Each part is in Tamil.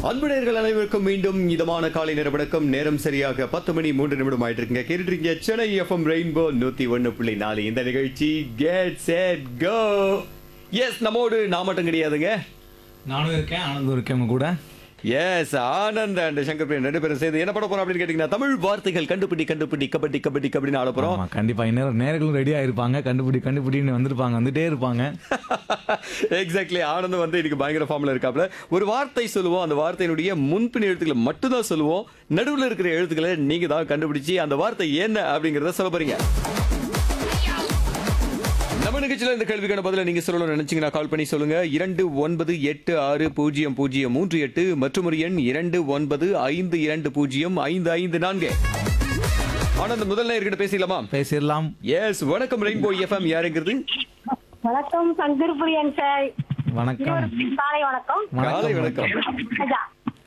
அன்புடையர்கள் அனைவருக்கும் மீண்டும் இதமான காலை நேர வணக்கம் நேரம் சரியாக பத்து மணி மூன்று நிமிடம் ஆயிட்டு இருக்குங்க கேட்டுருக்கீங்க சென்னை எஃப்எம் ரெயின்போ நூத்தி ஒன்னு புள்ளி நாலு இந்த நிகழ்ச்சி கெட் செட் கோ எஸ் நம்மோடு நான் மட்டும் கிடையாதுங்க நானும் இருக்கேன் ஆனந்தும் இருக்கேன் உங்க கூட எஸ் ஆனந்த் அண்ட் சங்கர் பிரியன் ரெண்டு பேரும் சேர்ந்து என்ன பண்ண போறோம் அப்படின்னு கேட்டீங்கன்னா தமிழ் வார்த்தைகள் கண்டுபிடி கண்டுபிடி கபடி கபடி கபடின்னு ஆட போறோம் ஆமா கண்டிப்பா இந்நேரம் நேர்களும் ரெடி ஆயிருப்பாங்க கண்டுபிடி கண்டுபிடின்னு வந்திருப்பாங்க வந்துட்டே இருப்பாங்க எக்ஸாக்ட்லி ஆனந்த் வந்து இன்னைக்கு பயங்கர ஃபார்ம்ல இருக்காப்ல ஒரு வார்த்தை சொல்லுவோம் அந்த வார்த்தையினுடைய முன்பின் எழுத்துக்களை மட்டும்தான் சொல்லுவோம் நடுவுல இருக்கிற எழுத்துக்களை நீங்க தான் கண்டுபிடிச்சு அந்த வார்த்தை என்ன அப்படிங்கறத சொல்ல போறீங்க நம்ம நிகழ்ச்சியில இந்த கேள்விக்கான பதில நீங்க சொல்லணும்னு நினைச்சீங்கன்னா கால் பண்ணி சொல்லுங்க இரண்டு ஒன்பது எட்டு ஆறு பூஜ்ஜியம் பூஜ்ஜியம் மூன்று எட்டு மற்றும் ஒரு எண் இரண்டு ஒன்பது ஐந்து இரண்டு பூஜ்ஜியம் ஐந்து ஐந்து நான்கு ஆனந்த் முதல் நேர்கிட்ட பேசிடலாமா பேசிடலாம் எஸ் வணக்கம் ரெயின்போ எஃப்எம் யாருங்கிறது வணக்கம் சங்கர் பிரியன் சார் வணக்கம் இருவருக்கும் காலை வணக்கம் காலை வணக்கம் ராஜா.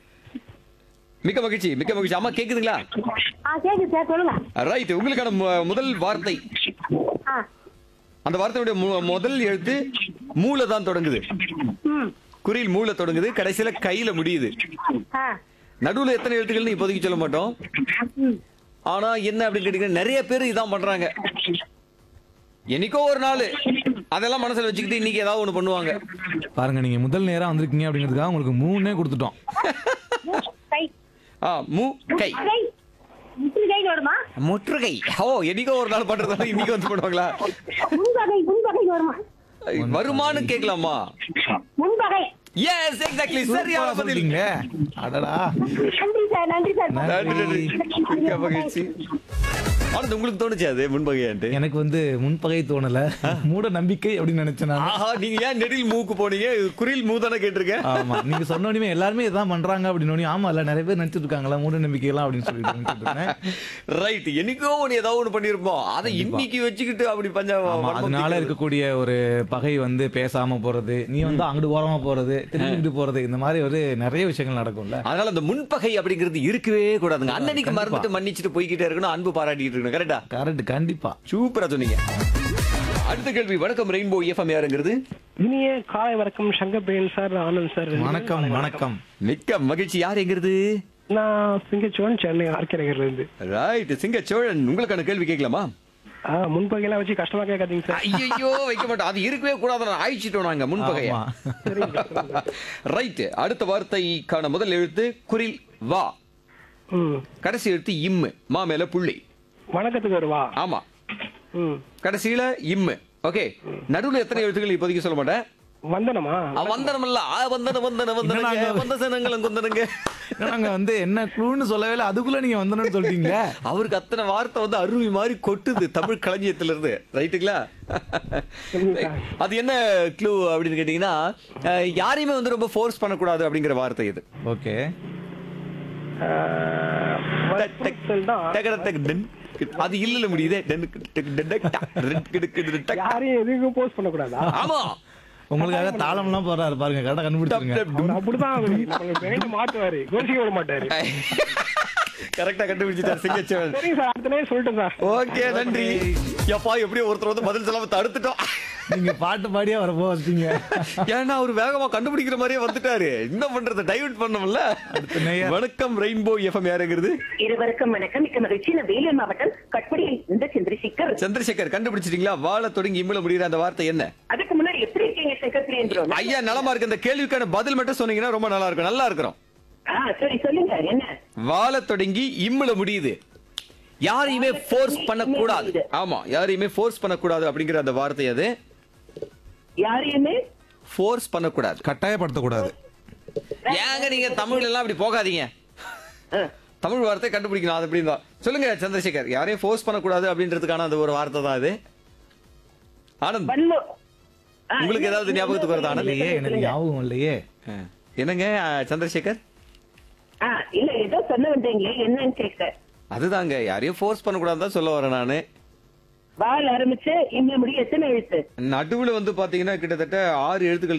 மிக்க மகிழ்ச்சி மிக்க மகிழ்ச்சி அம்மா கேக்குதுங்களா ஆ கேக்குது சார் சொல்லுங்க ரைட் உங்களுக்கான மு- முதல் வார்த்தை ஆ அந்த வார்த்தையுடைய மு- முதல் எழுத்து மூல தான் தொடங்குது ம் குறியில் மூல தொடங்குது கடைசியில கையில முடியுது ஆ நடுவுல எத்தனை எழுத்துக்கள்னு இப்போதைக்கு சொல்ல மாட்டோம் ம் ஆனா என்ன அப்படின்னு கேட்டீங்கன்னா நிறைய பேர் இதான் பண்றாங்க என்னைக்கோ ஒரு நாள் அதெல்லாம் மனசுல வச்சுக்கிட்டு இன்னைக்கு ஏதாவது ஒண்ணு பண்ணுவாங்க பாருங்க நீங்க முதல் நேரம் வந்திருக்கீங்க அப்படிங்கிறதுக்காக உங்களுக்கு மூணே கொடுத்துட்டோம் கை ஆ மூ கை கை முட்டு கை வருமா முற்றுகை ஓ என்னைக்கோ ஒரு நாள் பண்றதால இன்னைக்கு வந்து பண்ணுவாங்களா முன்பகை முன்பகை வருமா வருமானு கேட்கலாமா முன்பகை எஸ் எக்ஸாக்ட்லி சரியான சூப்பரா பதில் சொல்லிட்டீங்க அடடா நன்றி சார் நன்றி சார் நன்றி நன்றி மிக்க மகிழ்ச்சி ஆனந்த் உங்களுக்கு தோணுச்சு அது முன்பகையான்ட்டு எனக்கு வந்து முன்பகை தோணல மூட நம்பிக்கை அப்படின்னு நினைச்சேன் நான் ஆஹா நீங்க ஏன் நெடில் மூக்கு போனீங்க குரில் மூதானே கேட்டிருக்கேன் ஆமா நீங்க சொன்ன உடனே எல்லாருமே இதான் பண்றாங்க அப்படின்னு ஆமா இல்ல நிறைய பேர் நினைச்சிட்டு இருக்காங்களா மூட நம்பிக்கை எல்லாம் அப்படின்னு சொல்லிட்டு நினைச்சிட்டு இருந்தேன். ரைட் என்னைக்கோ ஒண்ணு ஏதாவது ஒண்ணு பண்ணிருப்போம் அதை இன்னைக்கு வச்சுக்கிட்டு அப்படி பஞ்ச ஆமா அதனால இருக்கக்கூடிய ஒரு பகை வந்து பேசாம போறது நீ வந்து அங்கிட்டு ஓரமா போறது திரும்பிட்டு போறது இந்த மாதிரி ஒரு நிறைய விஷயங்கள் நடக்கும்ல அதனால அந்த முன்பகை அப்படிங்கிறது இருக்கவே கூடாதுங்க அன்னன்னைக்கு மறந்துட்டு மன்னிச்சுட்டு போய்கிட்டே இருக்கணும் அன்பு பாராட்டிட்டு இருக்கணும் கரெக்டா கரெக்ட் கண்டிப்பா சூப்பரா சொன்னீங்க அடுத்த கேள்வி வணக்கம் ரெயின்போ எஃப்எம் யாருங்கிறது இனிய காலை வணக்கம் சங்கர் பிரியன் சார் ஆனந்த் சார் வணக்கம் வணக்கம் மிக்க மகிழ்ச்சி யாருங்கிறது நான் சிங்கச்சோன் சென்னை ஆர்கே நகர்ல இருந்து ரைட் சிங்க சோழன் உங்களுக்கான கேள்வி கேட்கலாமா ஆ, முன்பகையெல்லாம் வச்சு கஷ்டமா கேட்காதீங்க சார் ஐயோ வைக்க மாட்டோம் அது இருக்கவே கூடாது ஆயிடுச்சிட்டோம் நாங்க முன்பகைய ஆமா. ரைட் அடுத்த வார்த்தைக்கான முதல் எழுத்து குரில் வா ம் கடைசி எழுத்து இம்மு மா மேல புள்ளி வணக்கத்துக்கு வருவா ஆமா ம் கடைசியில இம்மு ஓகே நடுவுல எத்தனை எழுத்துக்கள் இப்போதைக்கு சொல்ல மாட்டேன் வந்தனமா ஆ, வந்தனம் இல்ல ஆ, வந்தன வந்தன வந்தனங்க என்னடா வந்த சனங்களும் கொந்தனங்க நாங்க வந்து என்ன க்ளூன்னு சொல்லவே இல்லை அதுக்குள்ள நீங்க வந்தணும்னு சொல்லிட்டீங்க அவருக்கு அத்தனை வார்த்தை வந்து அருவி மாதிரி கொட்டுது தமிழ் களஞ்சியத்துல இருந்து ரைட்டுங்களா அது என்ன க்ளூ அப்படின்னு கேட்டீங்கன்னா அஹ், யாரையுமே வந்து ரொம்ப ஃபோர்ஸ் பண்ணக்கூடாது அப்படிங்கிற வார்த்தை இது ஓகே வற்புறுத்தல் தான் டகட டக் டென். அது இல்லல முடியுதே டென் டக் டக் டக் டக் ரெட் கிடுக் கிடு டக். யாரையும் எதுக்கும் போஸ்ட் பண்ணக்கூடாதா ஆமா உங்களுக்காக தாளம்லாம் போடுறாரு பாருங்க கரெக்டா டப் கண்டுபிடிச்சிருங்க டப் டும். அவர் அப்படிதான் அவரு. நம்மள வேண்டி மாட்டுவாரு கோஷிக்க விட மாட்டாரு கரெக்டா கண்டுபிடிச்சிட்டார் சிங்கச்சேவன் சரிங்க சார் அடுத்த நேரம் சொல்லிட்டேன் சார் ஓகே நன்றி எப்பா எப்படியோ ஒருத்தர் வந்து பதில் சொல்லாம தடுத்துட்டோம் நீங்க பாட்டு பாடியா வரப்போ வச்சீங்க ஏன்னா அவர் வேகமா கண்டுபிடிக்கிற மாதிரியே வந்துட்டாரு என்ன பண்றது டைவர்ட் பண்ணோம்ல நேயர். வணக்கம் ரெயின்போ எஃப்எம் யாருங்கிறது இருவருக்கும் வணக்கம் மிக்க மகிழ்ச்சி நான் வேலூர் மாவட்டம் கட்படியில் இந்த சந்திரசேகர் சந்திரசேகர் கண்டுபிடிச்சிட்டீங்களா வாழ தொடங்கி இம்முல முடிகிற அந்த வார்த்தை என்ன அதுக்கு முன்னாடி எப்படி இருக்கீங்க சங்கர் பிரியன் bro? ஐயா நலமா இருக்கு இந்த கேள்விக்கான பதில் மட்டும் சொன்னீங்கன்னா ரொம்ப நல்லா இருக்கும் நல்லா இருக்கிறோம் ஆ சரி சொல்லுங்க என்ன வாழ தொடங்கி இம்முல முடியுது யாரையுமே ஃபோர்ஸ் பண்ணக்கூடாது ஆமா யாரையுமே ஃபோர்ஸ் பண்ணக்கூடாது அப்படிங்கிற அந்த வார்த்தை அது யாரையுமே ஃபோர்ஸ் பண்ணக்கூடாது கட்டாயப்படுத்தக்கூடாது ஏங்க நீங்க தமிழ்ல எல்லாம் அப்படி போகாதீங்க தமிழ் வார்த்தை கண்டுபிடிக்கணும் அது அப்படின்னு தான் சொல்லுங்க சந்திரசேகர் யாரையும் ஃபோர்ஸ் பண்ணக்கூடாது அப்படின்றதுக்கான அந்த ஒரு வார்த்தை தான் அது ஆனந்த் வன்மோ ஆ, உங்களுக்கு ஏதாவது என்ன- ஞாபகத்துக்கு வருதா, ஆனந்த்? இல்லையே எனக்கு ஞாபகம் இல்லையே ஆ. என்னங்க ஆ, சந்திரசேகர் ஆ, இல்ல ஏதோ சொல்ல வந்தீங்களே என்னன்னு கேட்க அதுதாங்க யாரையும் ஃபோர்ஸ் பண்ணக்கூடாதுன்னு தான் சொல்ல வரேன் நானு வால் ஆரம்பிச்சு இன்னும் முடிய எத்தனை எழுத்து நடுவுல வந்து பாத்தீங்கன்னா கிட்டத்தட்ட ஆறு எழுத்துக்கள்